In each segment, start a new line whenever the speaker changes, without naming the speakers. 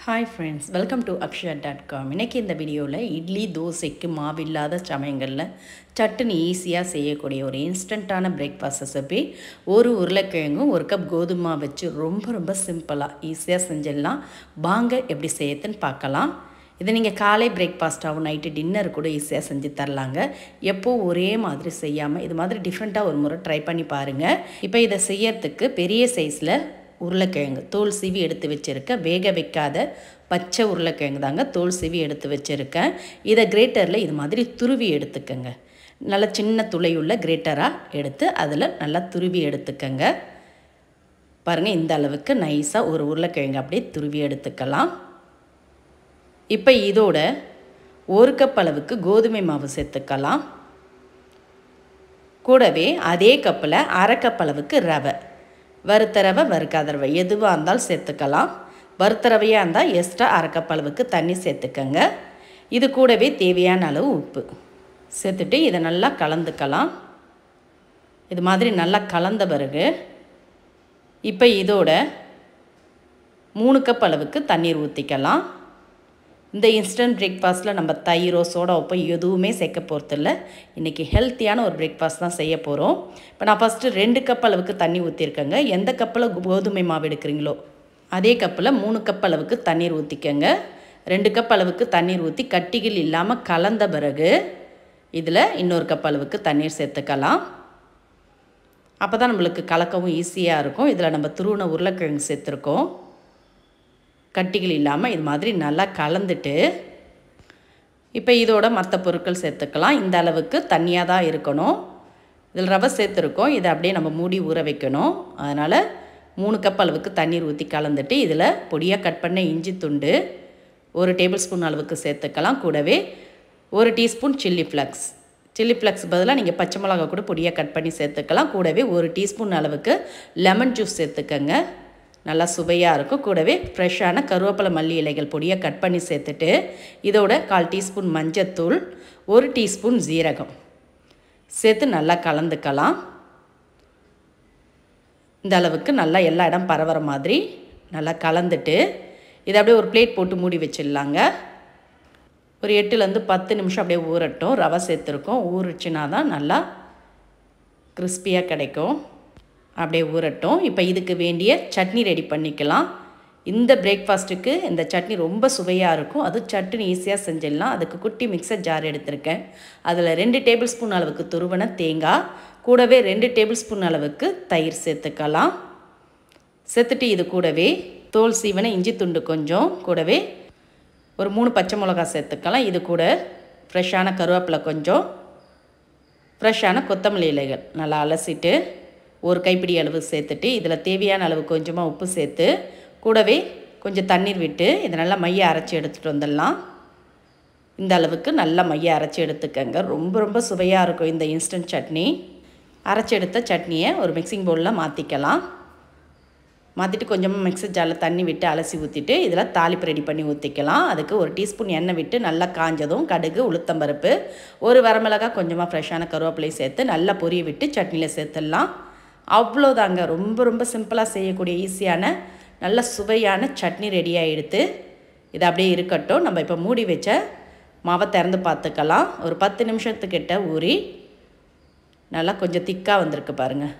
hi friends welcome to Akshaya dot com இன்றைக்கி இந்த வீடியோவில் இட்லி தோசைக்கு மாவில்லாத சமயங்களில் சட்டுன்னு ஈஸியாக செய்யக்கூடிய ஒரு இன்ஸ்டண்ட்டான பிரேக்ஃபாஸ்ட் ரெசிபி ஒரு உருளைக்கிழங்கும் ஒரு கப் கோதுமை மாவு வச்சு ரொம்ப ரொம்ப சிம்பிளாக ஈஸியாக செஞ்சிடலாம் வாங்க எப்படி செய்யறதுன்னு பார்க்கலாம் இதை நீங்கள் காலை பிரேக்ஃபாஸ்ட்டாகவும் நைட்டு டின்னர் கூட ஈஸியாக செஞ்சு தரலாங்க எப்போ ஒரே மாதிரி செய்யாமல் இது மாதிரி டிஃப்ரெண்ட்டாக ஒரு முறை ட்ரை பண்ணி பாருங்கள் இப்போ இதை செய்யறதுக்கு பெரிய சைஸில் உருளைக்கிழங்கு தோல் சீவி எடுத்து வச்சுருக்கேன் வேக வைக்காத பச்சை உருளைக்கிழங்கு தாங்க தோல் சீவி எடுத்து வச்சுருக்கேன் இதை கிரேட்டரில் இது மாதிரி துருவி எடுத்துக்கோங்க நல்லா சின்ன துளையுள்ள கிரேட்டராக எடுத்து அதில் நல்லா துருவி எடுத்துக்கோங்க பாருங்கள் இந்த அளவுக்கு நைஸாக ஒரு உருளைக்கிழங்கு அப்படியே துருவி எடுத்துக்கலாம் இப்போ இதோட ஒரு கப் அளவுக்கு கோதுமை மாவு சேர்த்துக்கலாம் கூடவே அதே கப்பில் அரை கப் அளவுக்கு ரவை வறுத்த ரவை வறுக்காத ரவை எதுவாக இருந்தாலும் சேர்த்துக்கலாம் வறுத்த ரவையாக இருந்தால் எக்ஸ்ட்ரா அரை கப் அளவுக்கு தண்ணி சேர்த்துக்கங்க இது கூடவே தேவையான அளவு உப்பு சேர்த்துட்டு இதை நல்லா கலந்துக்கலாம் இது மாதிரி நல்லா கலந்த பிறகு இப்போ இதோட மூணு கப் அளவுக்கு தண்ணீர் ஊற்றிக்கலாம் இந்த இன்ஸ்டன்ட் பிரேக்ஃபாஸ்ட்டில் நம்ம தயிரோ சோடா உப்போ எதுவுமே சேர்க்க போகிறதில்ல இன்றைக்கி ஹெல்த்தியான ஒரு பிரேக்ஃபாஸ்ட் தான் செய்ய போகிறோம் இப்போ நான் ஃபஸ்ட்டு ரெண்டு கப் அளவுக்கு தண்ணி ஊற்றிருக்கேங்க எந்த கப்பில் கோதுமை மாவு எடுக்கிறீங்களோ அதே கப்பில் மூணு கப் அளவுக்கு தண்ணீர் ஊற்றிக்கங்க ரெண்டு கப் அளவுக்கு தண்ணீர் ஊற்றி கட்டிகள் இல்லாமல் கலந்த பிறகு இதில் இன்னொரு கப் அளவுக்கு தண்ணீர் சேர்த்துக்கலாம் அப்போ தான் நம்மளுக்கு கலக்கவும் ஈஸியாக இருக்கும் இதில் நம்ம துருவன உருளைக்கிழங்கு சேர்த்துருக்கோம் கட்டிகள் இல்லாமல் இது மாதிரி நல்லா கலந்துட்டு இப்போ இதோட மற்ற பொருட்கள் சேர்த்துக்கலாம் இந்த அளவுக்கு தண்ணியாக தான் இருக்கணும் இதில் ரவை சேர்த்துருக்கோம் இதை அப்படியே நம்ம மூடி ஊற வைக்கணும் அதனால் மூணு கப் அளவுக்கு தண்ணீர் ஊற்றி கலந்துட்டு இதில் பொடியாக கட் பண்ண இஞ்சி துண்டு ஒரு டேபிள் ஸ்பூன் அளவுக்கு சேர்த்துக்கலாம் கூடவே ஒரு teaspoon chilli flakes chilli flakes பதிலாக நீங்கள் பச்சை மிளகா கூட பொடியாக கட் பண்ணி சேர்த்துக்கலாம் கூடவே ஒரு டீஸ்பூன் அளவுக்கு லெமன் ஜூஸ் சேர்த்துக்கங்க நல்லா சுவையாக இருக்கும் கூடவே ஃப்ரெஷ்ஷான கருவேப்பிலை மல்லி இலைகள் பொடியாக கட் பண்ணி சேர்த்துட்டு இதோட கால் டீஸ்பூன் மஞ்சத்தூள் ஒரு டீஸ்பூன் ஜீரகம் சேர்த்து நல்லா கலந்துக்கலாம் இந்த அளவுக்கு நல்லா எல்லா இடம் பரவுற மாதிரி நல்லா கலந்துட்டு இதை அப்படியே ஒரு பிளேட் போட்டு மூடி வச்சிடலாங்க ஒரு எட்டுலேருந்து பத்து நிமிஷம் அப்படியே ஊறட்டும் ரவை சேர்த்துருக்கோம் ஊறிச்சுனா தான் நல்லா கிறிஸ்பியாக கிடைக்கும் அப்படியே ஊறட்டும் இப்போ இதுக்கு வேண்டிய சட்னி ரெடி பண்ணிக்கலாம் இந்த பிரேக்ஃபாஸ்ட்டுக்கு இந்த சட்னி ரொம்ப சுவையாக இருக்கும் அது சட்னி ஈஸியாக செஞ்சிடலாம் அதுக்கு குட்டி மிக்சர் ஜார் எடுத்திருக்கேன் அதில் ரெண்டு டேபிள் ஸ்பூன் அளவுக்கு துருவன தேங்காய் கூடவே ரெண்டு டேபிள் ஸ்பூன் அளவுக்கு தயிர் சேர்த்துக்கலாம் சேர்த்துட்டு இது கூடவே தோல் சீவனை இஞ்சி துண்டு கொஞ்சம் கூடவே ஒரு மூணு பச்சை மிளகா சேர்த்துக்கலாம் இது கூட ஃப்ரெஷ்ஷான கருவேப்பிலை கொஞ்சம் ஃப்ரெஷ்ஷான கொத்தமல்லி இலைகள் நல்லா அலசிட்டு ஒரு கைப்பிடி அளவு சேர்த்துட்டு இதில் தேவையான அளவு கொஞ்சமாக உப்பு சேர்த்து கூடவே கொஞ்சம் தண்ணீர் விட்டு இதை நல்லா மைய அரைச்சி எடுத்துகிட்டு வந்துடலாம் இந்த அளவுக்கு நல்லா மைய அரைச்சி எடுத்துக்கங்க ரொம்ப ரொம்ப சுவையாக இருக்கும் இந்த இன்ஸ்டன்ட் சட்னி அரைச்சி எடுத்த சட்னியை ஒரு மிக்சிங் பவுலில் மாற்றிக்கலாம் மாற்றிட்டு கொஞ்சமாக மிக்சர் ஜாரில் தண்ணி விட்டு அலசி ஊற்றிட்டு இதில் தாளிப்பு ரெடி பண்ணி ஊற்றிக்கலாம் அதுக்கு ஒரு டீஸ்பூன் எண்ணெய் விட்டு நல்லா காஞ்சதும் கடுகு உளுத்தம்பருப்பு ஒரு வரமிளகாய் கொஞ்சமாக ஃப்ரெஷ்ஷான கருவேப்பிலை சேர்த்து நல்லா பொரிய விட்டு சட்னியில் சேர்த்துடலாம் அவ்வளோதாங்க ரொம்ப ரொம்ப சிம்பிளாக செய்யக்கூடிய ஈஸியான நல்ல சுவையான சட்னி ரெடியாக எடுத்து இது அப்படியே இருக்கட்டும் நம்ம இப்போ மூடி வச்ச மாவை திறந்து பார்த்துக்கலாம் ஒரு பத்து நிமிஷத்துக்கிட்ட ஊறி நல்லா கொஞ்சம் திக்காக வந்திருக்கு பாருங்கள்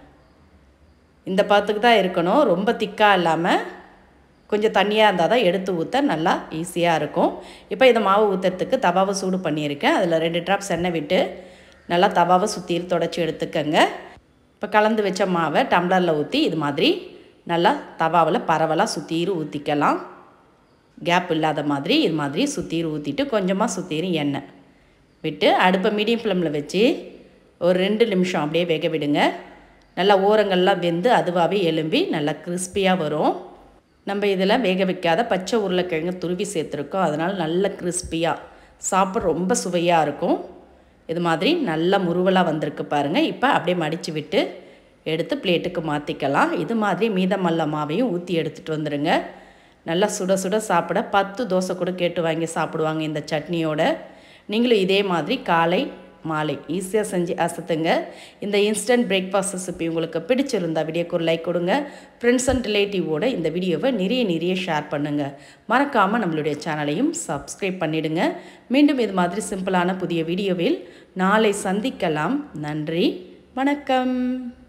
இந்த பாத்துக்கு தான் இருக்கணும் ரொம்ப திக்காக இல்லாமல் கொஞ்சம் தண்ணியாக இருந்தால் தான் எடுத்து ஊற்ற நல்லா ஈஸியாக இருக்கும் இப்போ இதை மாவு ஊற்றுறதுக்கு தவாவை சூடு பண்ணியிருக்கேன் அதில் ரெண்டு ட்ராப்ஸ் எண்ணெய் விட்டு நல்லா தவாவை சுற்றி தொடச்சி எடுத்துக்கங்க இப்போ கலந்து வச்ச மாவை டம்ளரில் ஊற்றி இது மாதிரி நல்லா தவாவில் பரவலாக சுற்றிரு ஊற்றிக்கலாம் கேப் இல்லாத மாதிரி இது மாதிரி சுற்றிரு ஊற்றிட்டு கொஞ்சமாக சுற்றிரு எண்ணெய் விட்டு அடுப்பை மீடியம் ஃப்ளேமில் வச்சு ஒரு ரெண்டு நிமிஷம் அப்படியே வேக விடுங்க நல்லா ஓரங்கள்லாம் வெந்து அதுவாகவே எலும்பி நல்லா கிறிஸ்பியாக வரும் நம்ம இதில் வேக வைக்காத பச்சை உருளைக்கிழங்கு துருவி சேர்த்துருக்கோம் அதனால் நல்ல கிறிஸ்பியாக சாப்பிட ரொம்ப சுவையாக இருக்கும் இது மாதிரி நல்லா முருவலாக வந்திருக்கு பாருங்கள் இப்போ அப்படியே மடித்து விட்டு எடுத்து பிளேட்டுக்கு மாற்றிக்கலாம் இது மாதிரி மீதமல்ல மாவையும் ஊற்றி எடுத்துகிட்டு வந்துடுங்க நல்லா சுட சுட சாப்பிட பத்து தோசை கூட கேட்டு வாங்கி சாப்பிடுவாங்க இந்த சட்னியோட நீங்களும் இதே மாதிரி காலை மாலை ஈஸியாக செஞ்சு அசத்துங்க இந்த இன்ஸ்டன்ட் பிரேக்ஃபாஸ்ட் ரெசிபி உங்களுக்கு பிடிச்சிருந்தா வீடியோக்கு ஒரு லைக் கொடுங்க ஃப்ரெண்ட்ஸ் அண்ட் ரிலேட்டிவோட இந்த வீடியோவை நிறைய நிறைய ஷேர் பண்ணுங்கள் மறக்காமல் நம்மளுடைய சேனலையும் சப்ஸ்கிரைப் பண்ணிடுங்க மீண்டும் இது மாதிரி சிம்பிளான புதிய வீடியோவில் நாளை சந்திக்கலாம் நன்றி வணக்கம்